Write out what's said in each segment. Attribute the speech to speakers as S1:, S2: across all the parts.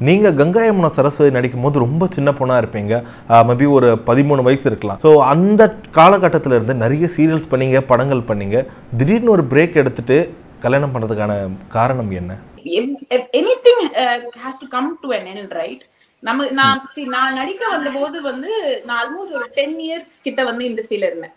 S1: நீங்க கங்கா யமுனா சரஸ்வதி நடிக்கும் போது ரொம்ப சின்ன பொண்ணா இருப்பீங்க மேபி ஒரு பதிமூணு வயசு இருக்கலாம் ஸோ அந்த காலகட்டத்துல இருந்து நிறைய சீரியல்ஸ் பண்ணீங்க படங்கள் பண்ணீங்க திடீர்னு ஒரு பிரேக் எடுத்துட்டு கல்யாணம் பண்றதுக்கான காரணம் என்ன
S2: anything has to come to an end right நம்ம நான் see நான் நடிக்க வந்த போது வந்து நான் ஆல்மோஸ்ட் ஒரு டென் இயர்ஸ் கிட்ட வந்து இண்டஸ்ட்ரியில இருந்தேன்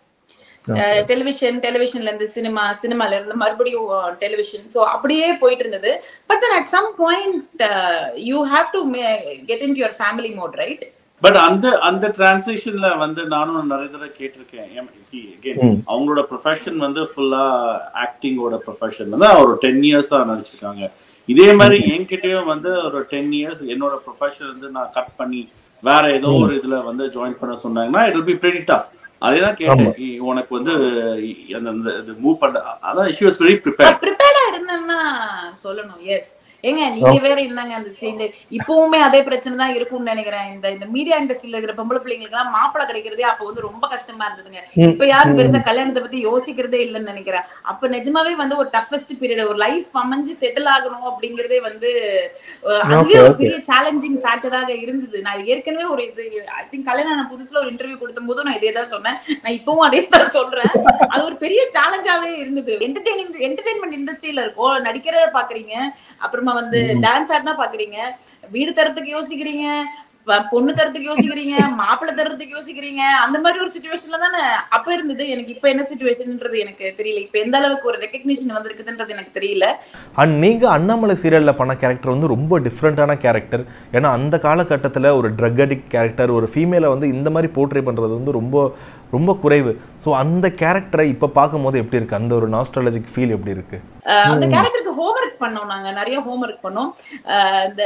S2: டெலிவிஷன் டெலிவிஷன்ல இருந்து சினிமா சினிமால இருந்து மறுபடியும் டெலிவிஷன் சோ அப்படியே போயிட்டு இருந்தது but then at some point you have to get in your family mode right
S3: but அந்த அந்த டிரான்சிஷன்ல வந்து நானும் நிறைய தடவை கேட்டிருக்கேன் ஏன் see, again, அவங்களோட ப்ரொஃபஷன் வந்து ஃபுல்லா ஆக்டிங்கோட ப்ரொஃபஷன் வந்து ஒரு டென் இயர்ஸா நடிச்சிருக்காங்க இதே மாதிரி என்கிட்டயும் வந்து ஒரு டென் இயர்ஸ் என்னோட ப்ரொஃபஷன் வந்து நான் கட் பண்ணி வேற ஏதோ ஒரு இதுல வந்து ஜாயின் பண்ண சொன்னாங்கன்னா it will be pretty tough அதே தான் கேட்டேன் இ- உனக்கு வந்து இ- அந்த அந்த இது மூவ் பண்ண அதான் ஷி வாஸ் வெரி ப்ரிப்பேர்
S2: ப்ரிப்பேர்டா இருந்தேன்னா சொல்லணும் எஸ் ஏங்க நீங்க வேற இருந்தாங்க அந்த இந்த இப்பவுமே அதே பிரச்சனை தான் இருக்கும்னு நினைக்கிறேன் இந்த இந்த மீடியா இண்டஸ்ட்ரியில இருக்கிற பொம்பளை பிள்ளைங்களுக்கு எல்லாம் மாப்பிளை கிடைக்கிறதே அப்ப வந்து ரொம்ப கஷ்டமா இருந்ததுங்க இப்ப யாரும் பெருசா கல்யாணத்தை பத்தி யோசிக்கிறதே இல்லைன்னு நினைக்கிறேன் அப்ப நிஜமாவே வந்து ஒரு டஃபஸ்ட் பீரியட் ஒரு லைஃப் அமைஞ்சு செட்டில் ஆகணும் அப்படிங்கறதே வந்து அஹ், அதுவே ஒரு பெரிய சேலஞ்சிங் ஃபேக்டராக இருந்தது நான் ஏற்கனவே ஒரு இது ஐ திங்க் கல்யாணம் ஆன புதுசுல ஒரு இன்டர்வியூ கொடுத்த போதும் நான் இதே தான் சொன்னேன் நான் இப்பவும் அதே தான் சொல்றேன் அது ஒரு பெரிய சேலஞ்சாவே இருந்தது என்டர்டெய்னிங் என்டர்டெயின்மெண்ட் இண்டஸ்ட்ரியில இருக்கோம் நடிக்கிறத பாக்குறீங்க அப்புறமா வந்து டான்ஸ் ஆடினா பாக்குறீங்க வீடு தரத்துக்கு யோசிக்கிறீங்க வ- பொண்ணு தரத்துக்கு யோசிக்கிறீங்க மாப்பிள்ளை தரத்துக்கு யோசிக்கிறீங்க அந்த மாதிரி ஒரு சுச்சுவேஷன்ல தானே அப்ப இருந்தது எனக்கு இப்ப என்ன சுச்சுவேஷன்ன்றது எனக்கு தெரியல இப்ப எந்த அளவுக்கு ஒரு ரெக்கக்னிஷன் வந்திருக்குதுன்றது எனக்கு தெரியல
S1: அண்ட் நீங்கள் அண்ணாமலை சீரியலில் பண்ண கேரக்டர் வந்து ரொம்ப டிஃப்ரெண்ட்டான கேரக்டர் ஏன்னா அந்த காலகட்டத்தில் ஒரு ட்ரக் அடிக்ட் கேரக்டர் ஒரு ஃபீமேலை வந்து இந்த மாதிரி போர்ட்ரே பண்ணுறது வந்து ரொம்ப ரொம்ப குறைவு ஸோ அந்த கேரக்டரை இப்போ பார்க்கும்போது எப்படி இருக்குது அந்த ஒரு நாஸ்ட்ராலஜிக் ஃபீல் எப்படி இருக்குது
S2: அஹ் அந்த கேரக்டருக்கு ஹோம்ஒர்க் பண்ணோம் நாங்க நிறைய ஹோம்ஒர்க் பண்ணோம் அஹ் இந்த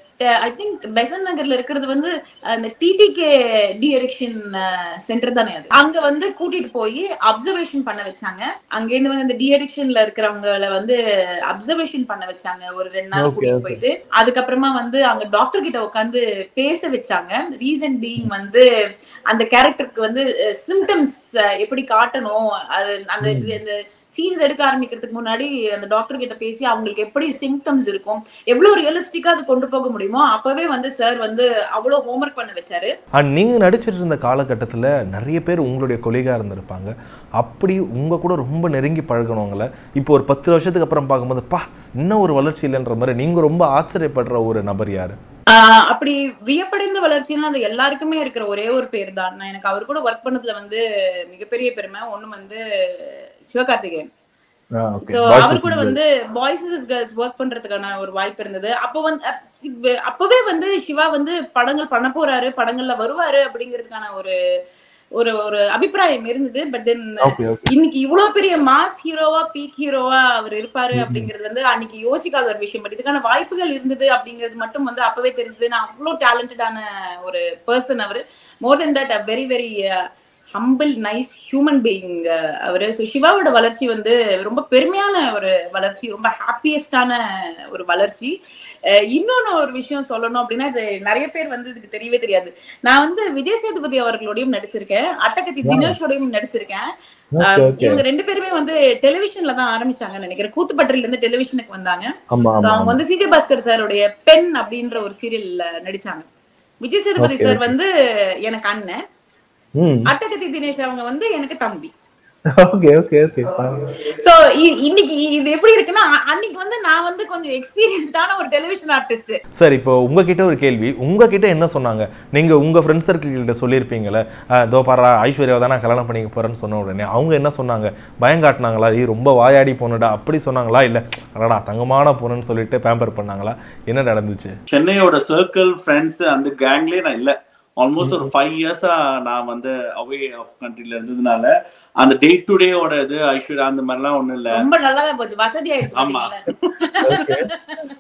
S2: ஐ திங்க் பெசன் நகர்ல இருக்கிறது வந்து அந்த டிடிகே டி அடிக்ஷன் சென்டர் தானே அது அங்க வந்து கூட்டிட்டு போய் அப்சர்வேஷன் பண்ண வச்சாங்க அங்க இருந்து வந்து அந்த டி அடிக்ஷன்ல இருக்கிறவங்கள வந்து அப்சர்வேஷன் பண்ண வச்சாங்க ஒரு ரெண்டு நாள்
S1: Okay,
S2: கூட்டிட்டு
S1: okay.
S2: போயிட்டு அதுக்கப்புறமா வந்து அங்க டாக்டர் கிட்ட உட்காந்து பேச வச்சாங்க ரீசன் பீயிங் வந்து அந்த கேரக்டருக்கு வந்து சிம்டம்ஸ் எப்படி காட்டணும் அது அந்த அந்த சீன்ஸ் எடுக்க ஆரம்பிக்கிறதுக்கு முன்னாடி அந்த டாக்டர் கிட்ட பேசி அவங்களுக்கு எப்படி சிம்டம்ஸ் இருக்கும் எவ்வளவு ரியலிஸ்டிக்கா அது கொண்டு போக முடியுமோ அப்பவே வந்து சார் வந்து அவ்வளவு ஹோம்ஒர்க் பண்ண வச்சாரு
S1: அண்ட் நீங்கள் நடிச்சிட்டு இருந்த காலகட்டத்தில் நிறைய பேர் உங்களுடைய கொலிகா இருந்திருப்பாங்க அப்படி உங்கள் கூட ரொம்ப நெருங்கி பழகினவங்கள இப்போ ஒரு பத்து வருஷத்துக்கு அப்புறம் பார்க்கும்போது பா இன்னும் ஒரு வளர்ச்சி இல்லைன்ற மாதிரி நீங்கள் ரொம்ப ஆச்சரியப்படுற ஒரு நபர் யார்
S2: ஆஹ் அப்படி வியப்படைந்த வளர்ச்சின்னா அது எல்லாருக்குமே இருக்கிற ஒரே ஒரு பேர் தான் நான் எனக்கு அவர் கூட ஒர்க் பண்ணதுல வந்து மிகப்பெரிய பெருமை ஒண்ணு வந்து சிவகார்த்திகேயன் சோ அவர் கூட வந்து பாய்ஸ் அண்ட் கேர்ள்ஸ் ஒர்க் பண்றதுக்கான ஒரு வாய்ப்பு இருந்தது அப்போ வந்து அப்- சி- அப்பவே வந்து சிவா வந்து படங்கள் பண்ண போறாரு படங்கள்ல வருவாரு அப்படிங்கிறதுக்கான ஒரு ஒரு ஒரு அபிப்பிராயம் இருந்தது பட் தென்
S1: ஓகே ஓகே
S2: இன்னைக்கு இவ்வளவு பெரிய மாஸ் ஹீரோவா பீக் ஹீரோவா அவர் இருப்பாரு அப்படிங்கிறது வந்து அன்னைக்கு யோசிக்காத ஒரு விஷயம் பட் இதுக்கான வாய்ப்புகள் இருந்தது அப்படிங்கிறது மட்டும் வந்து அப்பவே தெரிஞ்சது நான் அவ்வளோ டேலண்டடான ஒரு பர்சன் அவரு more then that a very very humble nice human being அவரு ஸோ சிவாவோட வளர்ச்சி வந்து ரொம்ப பெருமையான ஒரு வளர்ச்சி ரொம்ப ஹாப்பியஸ்டான ஒரு வளர்ச்சி அஹ் இன்னொன்னு ஒரு விஷயம் சொல்லணும் அப்படின்னா இது நிறைய பேர் வந்து இதுக்கு தெரியவே தெரியாது நான் வந்து விஜய் சேதுபதி அவர்களோடையும் நடிச்சிருக்கேன் அட்டகத்தி தினேஷோடையும் நடிச்சிருக்கேன் அஹ் இவங்க ரெண்டு பேருமே வந்து டெலிவிஷன்ல தான் ஆரம்பிச்சாங்கன்னு நினைக்கிறேன் கூத்துப்பட்டில இருந்து டெலிவிஷனுக்கு வந்தாங்க
S1: ஆமா
S2: So, அவங்க வந்து சிஜே பாஸ்கர் சாருடைய பெண் அப்படின்ற ஒரு சீரியல்ல நடிச்சாங்க விஜய் சேதுபதி சார் வந்து எனக்கு அண்ணன்
S1: ம்
S2: அட்டகத்தி தினேஷ் அவங்க வந்து எனக்கு தம்பி
S1: ஓகே ஓகே ஓகே
S2: சோ இன்னைக்கு இது எப்படி இருக்குன்னா அ- அன்னைக்கு வந்து நான் வந்து கொஞ்சம் எக்ஸ்பீரியன்ஸ்டான ஒரு டெலிவிஷன் ஆர்டிஸ்ட்
S1: சார் இப்போ உங்ககிட்ட ஒரு கேள்வி உங்ககிட்ட என்ன சொன்னாங்க நீங்க உங்க ஃப்ரெண்ட்ஸ் சர்க்கிள் கிட்ட சொல்லியிருப்பீங்களே இதோ பாரா ஐஸ்வர்யாவை தான் நான் கல்யாணம் பண்ணிக்க போறேன்னு சொன்ன உடனே அவங்க என்ன சொன்னாங்க பயம் காட்டினாங்களா இது ரொம்ப வாயாடி பொண்ணுடா அப்படி சொன்னாங்களா இல்ல அடடா தங்கமான பொண்ணுன்னு சொல்லிட்டு பேம்பர் பண்ணாங்களா என்ன நடந்துச்சு
S3: சென்னையோட சர்க்கிள் ஃப்ரெண்ட்ஸ் அந்த கேங்லயே நான் இல்ல ஆல்மோஸ்ட் ஒரு ஃபைவ் இயர்ஸா நான் வந்து அவே ஆஃப் கண்ட்ரில இருந்ததுனால அந்த டே டு டேவோட இது ஐஸ்வர்யா அந்த மாதிரிலாம் ஒண்ணும் இல்ல
S2: ரொம்ப நல்லாதான் போச்சு வசதி ஆயிடுச்சு
S3: ஆமா.
S2: பாத்தீங்களா?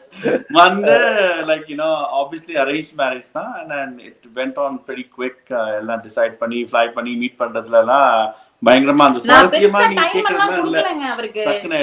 S3: வந்து like you know obviously arrange marriage தான் and it went on very quick எல்லாம் டிசைட் பண்ணி ஃப்ளை பண்ணி மீட் பண்றதுல எல்லாம் பயங்கரமா அந்த
S2: நான்
S3: சுவாரஸ்யமா
S2: பெருசா
S3: நீங்க
S2: டைம் எல்லாம்
S3: கேட்கறதுலாம் இல்ல
S2: கொடுக்கலங்க அவருக்கு
S3: டக்குன்னு எடுத்து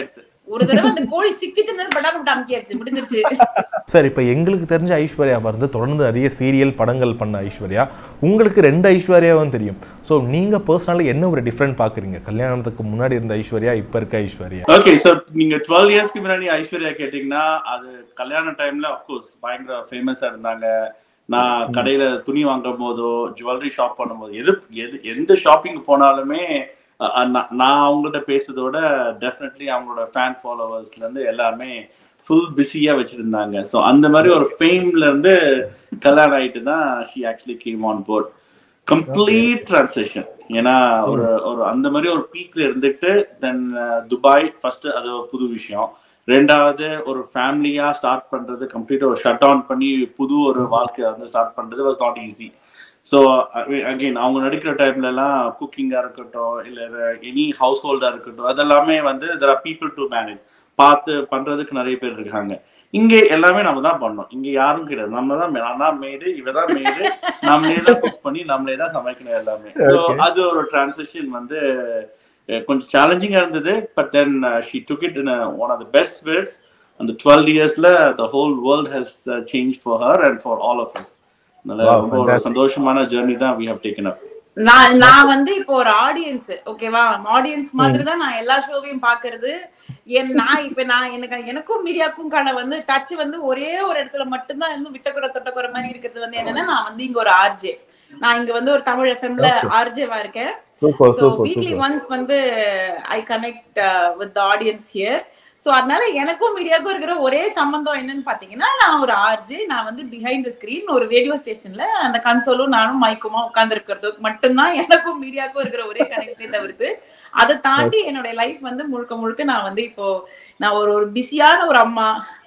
S2: ஒரு தடவை அந்த கோழி சிக்கிச்சுன்னு பட்டாரம் விட்டு அமுக்கியாச்சு முடிஞ்சிருச்சு
S1: சார் இப்போ எங்களுக்கு தெரிஞ்ச ஐஸ்வர்யா வந்து தொடர்ந்து நிறைய சீரியல் படங்கள் பண்ண ஐஸ்வர்யா உங்களுக்கு ரெண்டு ஐஸ்வர்யாவும் தெரியும் ஸோ நீங்கள் பர்சனலாக என்ன ஒரு டிஃப்ரெண்ட் பார்க்குறீங்க கல்யாணத்துக்கு முன்னாடி இருந்த ஐஸ்வர்யா இப்போ இருக்க ஐஸ்வர்யா
S3: ஓகே ஸோ நீங்க டுவெல் இயர்ஸ்க்கு முன்னாடி ஐஸ்வர்யா கேட்டீங்கன்னா அது கல்யாண டைம்ல அஃப்கோர்ஸ் பயங்கர ஃபேமஸா இருந்தாங்க நான் கடையில துணி வாங்கும் போதோ ஜுவல்லரி ஷாப் பண்ணும்போது எது எது எந்த ஷாப்பிங் போனாலுமே அ- அ- நான் நான் அவங்கள்ட்ட பேசுறதோட டெஃபினெட்லி அவங்களோட ஃபேன் ஃபாலோவர்ஸ்ல இருந்து எல்லாருமே ஃபுல் பிஸியா வச்சிருந்தாங்க ஸோ அந்த மாதிரி ஒரு ஃபேம்ல இருந்து கல்யாணம் ஆயிட்டு தான் she actually came on board complete translation ஏன்னா ஒரு ஒரு அந்த மாதிரி ஒரு பீக்ல இருந்துட்டு தென் துபாய் ஃபர்ஸ்ட் அது ஒரு புது விஷயம் ரெண்டாவது ஒரு ஃபேமிலியா ஸ்டார்ட் பண்றது கம்ப்ளீட்டா ஒரு ஷட் டவுன் பண்ணி புது ஒரு வாழ்க்கையை வந்து ஸ்டார்ட் பண்றது was not easy so again அவங்க நடிக்கிற டைம்ல எல்லாம் குக்கிங்கா இருக்கட்டும் இல்ல எனி ஹவுஸ் ஹோல்டா இருக்கட்டும் அதெல்லாமே வந்து there are people to manage பார்த்து பண்றதுக்கு நிறைய பேர் இருக்காங்க இங்க எல்லாமே நம்ம தான் பண்ணோம் இங்க யாரும் கிடையாது நம்ம தான் நான் தான் மேடு இவ தான் மேடு நம்மளே தான் குக் பண்ணி நம்மளே தான் சமைக்கணும் எல்லாமே ஸோ அது ஒரு டிரான்சிஷன் வந்து அஹ், கொஞ்சம் சேலஞ்சிங்கா இருந்தது but then she took it in one of the best spirits அந்த டுவெல் இயர்ஸ்ல the whole world has change for her and for all of us நல்ல
S1: Wow,
S3: ரொம்ப ஒரு
S1: fantastic.
S3: சந்தோஷமான ஜேர்னி தான் வி ஹவ் டேக்கன் அப்
S2: நான் நான் வந்து இப்போ ஒரு ஆடியன்ஸ் ஓகேவா ஆடியன்ஸ் மாதிரி தான் நான் எல்லா ஷோவையும் பாக்குறது என் நான் இப்ப நான் எனக்கு எனக்கும் மீடியாக்கும் கான வந்து டச் வந்து ஒரே ஒரு இடத்துல மட்டும்தான் இன்னும் விட்டக்குறை தொட்டக்குறை மாதிரி இருக்கிறது வந்து என்னன்னா நான் வந்து இங்க ஒரு ஆர்ஜே நான் இங்க வந்து ஒரு தமிழ் எஃப்எம்ல ஆர்ஜேவா இருக்கேன்
S1: சூப்பர்
S2: ஸோ வீக்லி ஒன்ஸ் வந்து I connect with audience here so அதனால எனக்கும் மீடியாவுக்கும் இருக்கிற ஒரே சம்பந்தம் என்னன்னு பாத்தீங்கன்னா நான் ஒரு ஆர்ஜி நான் வந்து பிஹைண்ட் த ஸ்கிரீன் ஒரு ரேடியோ ஸ்டேஷன்ல அந்த கன்சோலும் நானும் மைக்குமா உட்கார்ந்து இருக்கிறது மட்டும்தான் எனக்கும் மீடியாவுக்கும் இருக்கிற ஒரே கனெக்ஷனே தவிர்த்து அதை தாண்டி என்னுடைய லைஃப் வந்து முழுக்க முழுக்க நான் வந்து இப்போ நான் ஒரு ஒரு பிஸியான ஒரு அம்மா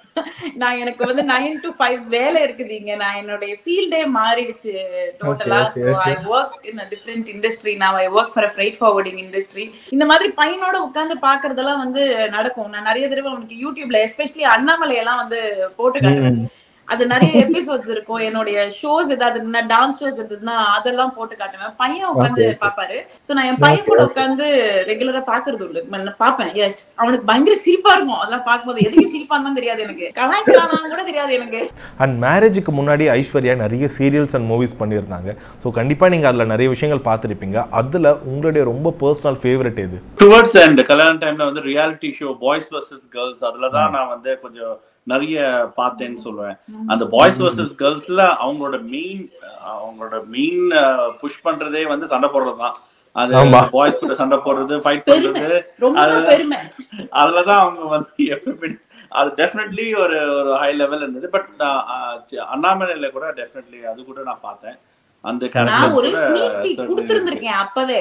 S2: நான் எனக்கு வந்து நைன் டு ஃபைவ் வேலை இருக்குது இங்க நான் என்னுடைய ஃபீல்டே மாறிடுச்சு டோட்டலா
S1: Okay,
S2: so I work in a different industry நான் I work for freight forwarding industry இந்த மாதிரி பையனோட உட்கார்ந்து பாக்குறதெல்லாம் வந்து நடக்கும் நான் நிறைய தடவை அவனுக்கு யூடியூப்ல எஸ்பெஷலி அண்ணாமலை எல்லாம் வந்து போட்டு காட்டுவேன் அது நிறைய எபிசோட்ஸ் இருக்கும் என்னுடைய ஷோஸ் ஏதாவது டான்ஸ் ஷோஸ் இருந்ததுன்னா அதெல்லாம் போட்டு காட்டுவேன் பையன் உட்காந்து பாப்பாரு சோ நான் என் பையன் கூட உட்காந்து ரெகுலரா பாக்குறது உண்டு நான் பாப்பேன் எஸ் அவனுக்கு பயங்கர சிரிப்பா இருக்கும் அதெல்லாம் பார்க்கும்போது எதுக்கு சிரிப்பான்னு தான் தெரியாது எனக்கு கலாய்க்கிறானான்னு கூட தெரியாது எனக்கு
S1: அண்ட் மேரேஜுக்கு முன்னாடி ஐஸ்வர்யா நிறைய சீரியல்ஸ் அண்ட் மூவிஸ் பண்ணியிருந்தாங்க ஸோ கண்டிப்பாக நீங்கள் அதில் நிறைய விஷயங்கள் பார்த்துருப்பீங்க அதில் உங்களுடைய ரொம்ப பர்சனல் ஃபேவரட் எது
S3: டுவர்ட்ஸ் அண்ட் கல்யாண டைம்ல வந்து reality show boys versus girls அதுல தான் நான் வந்து கொஞ்சம் நிறைய பார்த்தேன்னு சொல்லுவேன் அந்த பாய்ஸ் வர்சஸ் கேர்ள்ஸ்ல அவங்களோட மெயின் அவங்களோட மெயின் புஷ் பண்றதே வந்து சண்டை போடுறது தான் அது
S1: ஆமா.
S3: பாய்ஸ் கூட சண்டை போடுறது ஃபைட்
S2: பெருமை
S3: பண்றது
S2: ரொம்ப
S3: அது-
S2: பெருமை
S3: அதுலதான் அவங்க வந்து எப்பவுமே அது டெஃபினெட்லி ஒரு ஒரு ஹை லெவல் இருந்தது பட் அண்ணாமலையில கூட டெஃபினெட்லி அது கூட நான் பார்த்தேன் அந்த
S2: நான் ஒரு
S3: கேரக்டர்ஸ்
S2: ஸ்னீக் பீக் கொடுத்திருந்திருக்கேன் அப்பவே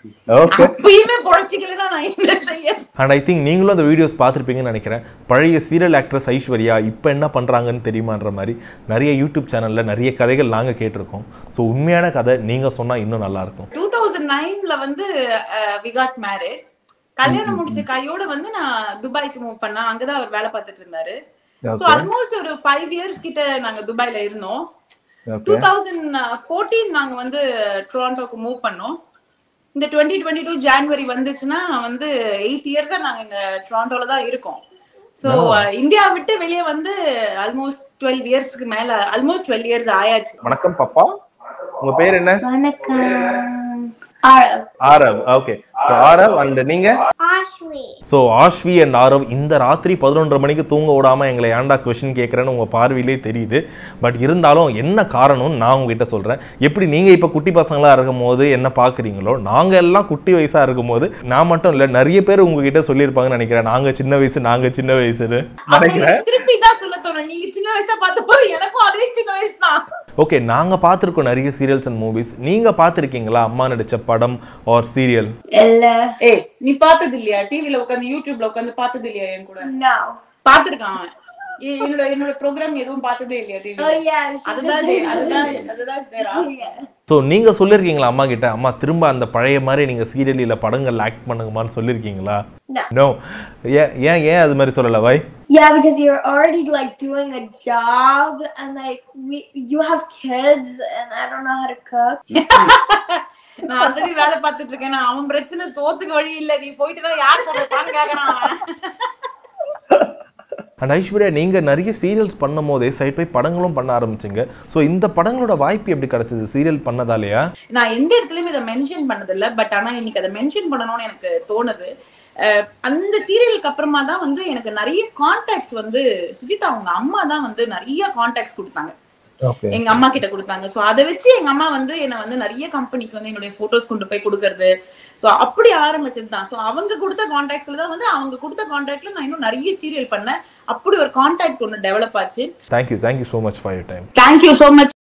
S1: ஓகே
S2: அப்பயுமே பொழைச்சிக்கலன்னா நான் என்ன செய்ய
S1: அண்ட் ஐ திங்க் நீங்களும் அந்த வீடியோஸ் பார்த்துருப்பீங்கன்னு நினைக்கிறேன் பழைய சீரியல் ஆக்ட்ரஸ் ஐஸ்வர்யா இப்போ என்ன பண்ணுறாங்கன்னு தெரியுமான்ற மாதிரி நிறைய யூடியூப் சேனலில் நிறைய கதைகள் நாங்கள் கேட்டிருக்கோம் ஸோ உண்மையான கதை நீங்கள் சொன்னால் இன்னும் நல்லாயிருக்கும்
S2: டூ தௌசண்ட் நைன்ல வந்து வி காட் மேரிட் கல்யாணம் முடிச்ச கையோட வந்து நான் துபாய்க்கு மூவ் பண்ணேன் அங்கதான் அவர் வேலை பார்த்துட்டு இருந்தாரு சோ ஆல்மோஸ்ட் ஒரு ஃபைவ் இயர்ஸ் கிட்ட நாங்க துபாய்ல இருந்தோம் டூ தௌசண்ட் ஃபோர்டீன் நாங்க வந்து டொராண்டோக்கு மூவ் பண்ணோம் இந்த டுவெண்ட்டி டுவெண்ட்டி டூ ஜான்வரி வந்துச்சுன்னா வந்து எயிட் இயர்ஸா நாங்க இங்க டொராண்டோல தான் இருக்கோம் சோ இந்தியா விட்டு வெளியே வந்து ஆல்மோஸ்ட் டுவெல் இயர்ஸ்க்கு மேல ஆல்மோஸ்ட் டுவெல் இயர்ஸ் ஆயாச்சு
S1: வணக்கம் பாப்பா உங்கள் பேர் என்ன
S4: வணக்கம் Aarav
S1: Aarav okay so Aarav and நீங்கள்
S4: ஆஷ்வி
S1: ஸோ ஆஷ்வி அண்ட் ஆரவ் இந்த ராத்திரி பதினொன்றரை மணிக்கு தூங்க விடாம எங்களை ஏன்டா கொஷின் கேட்குறேன்னு உங்கள் பார்வையிலே தெரியுது பட் இருந்தாலும் என்ன காரணம்னு நான் உங்ககிட்ட சொல்கிறேன் எப்படி நீங்கள் இப்போ குட்டி பசங்களாக இருக்கும் போது என்ன பார்க்குறீங்களோ நாங்கள் எல்லாம் குட்டி வயசாக இருக்கும் போது நான் மட்டும் இல்லை நிறைய பேர் உங்ககிட்ட சொல்லியிருப்பாங்கன்னு நினைக்கிறேன் நாங்கள் சின்ன வயசு நாங்கள் சின்ன வயசுன்னு
S2: அப்ப திருப்பி தான் சொல்ல தோணும் நீங்க சின்ன வயசா பார்த்த போது எனக்கும் அதே சின்ன வயசு தான்
S1: ஓகே நாங்கள் பார்த்துருக்கோம் நிறைய சீரியல்ஸ் அண்ட் மூவிஸ் நீங்கள் பார்த்துருக்கீங்களா அம்மா நடித்த படம் ஆர் சீரியல்
S4: இல்ல
S2: ஏய் நீ பார்த்தது இல்லையா டிவில உட்காந்து யூடியூப்ல உட்காந்து பார்த்தது இல்லையா என் கூட
S4: no
S2: பாத்துருக்கான் அவன் ஏ- என்னோட என்னோட ப்ரோக்ராம் எதுவும் பார்த்ததே இல்லையா
S4: oh
S2: டிவில
S4: yeah this is
S2: அதுதான்
S4: the
S2: டே-
S4: same
S2: அதுதான்
S4: thing.
S2: அதுதான் their ask.
S4: yeah
S1: ஸோ நீங்கள் சொல்லியிருக்கீங்களா அம்மா கிட்ட அம்மா திரும்ப அந்த பழைய மாதிரி நீங்கள் சீரியல் இல்லை படங்கள் ஆக்ட் பண்ணுங்கம்மான்னு சொல்லியிருக்கீங்களா
S4: No.
S1: நோ ஏன் ஏன் ஏன் அது மாதிரி சொல்லலை why
S4: yeah because you're already like doing a job and like we you have kids and I don't know how to cook
S2: நான் ஆல்ரெடி வேலை பார்த்துட்டு இருக்கேன் நான் அவன் பிரச்சனை சோத்துக்கு வழி இல்ல நீ போயிட்டு தான் யார் சமைப்பான்னு கேக்குறான் அவன்.
S1: அண்ட் ஐஸ்வர்யா நீங்கள் நிறைய சீரியல்ஸ் பண்ணும் போதே சைட் பை படங்களும் பண்ண ஆரம்பிச்சிங்க ஸோ இந்த படங்களோட வாய்ப்பு எப்படி கிடைச்சது சீரியல் பண்ணதாலையா
S2: நான் எந்த இடத்துலயுமே இதை மென்ஷன் பண்ணதில்ல பட் ஆனா இன்னைக்கு அதை மென்ஷன் பண்ணணும்னு எனக்கு தோணுது அஹ் அந்த சீரியலுக்கு அப்புறமா தான் வந்து எனக்கு நிறைய கான்டாக்ட்ஸ் வந்து சுஜிதா அவங்க அம்மா தான் வந்து நிறைய கான்டாக்ட்ஸ் கொடுத்தாங்க
S1: ஓகே
S2: எங்க அம்மா கிட்ட கொடுத்தாங்க சோ அதை வச்சு எங்க அம்மா வந்து என்ன வந்து நிறைய கம்பெனிக்கு வந்து என்னுடைய போட்டோஸ் கொண்டு போய் கொடுக்கறது சோ அப்படி ஆரம்பிச்சது தான் சோ அவங்க கொடுத்த கான்டாக்ட்ஸ்ல தான் வந்து அவங்க கொடுத்த கான்டாக்ட்ல நான் இன்னும் நிறைய சீரியல் பண்ணேன் அப்படி ஒரு கான்டாக்ட் ஒன்னு டெவலப் ஆச்சு
S1: thank you thank you so much for your time
S2: thank you so much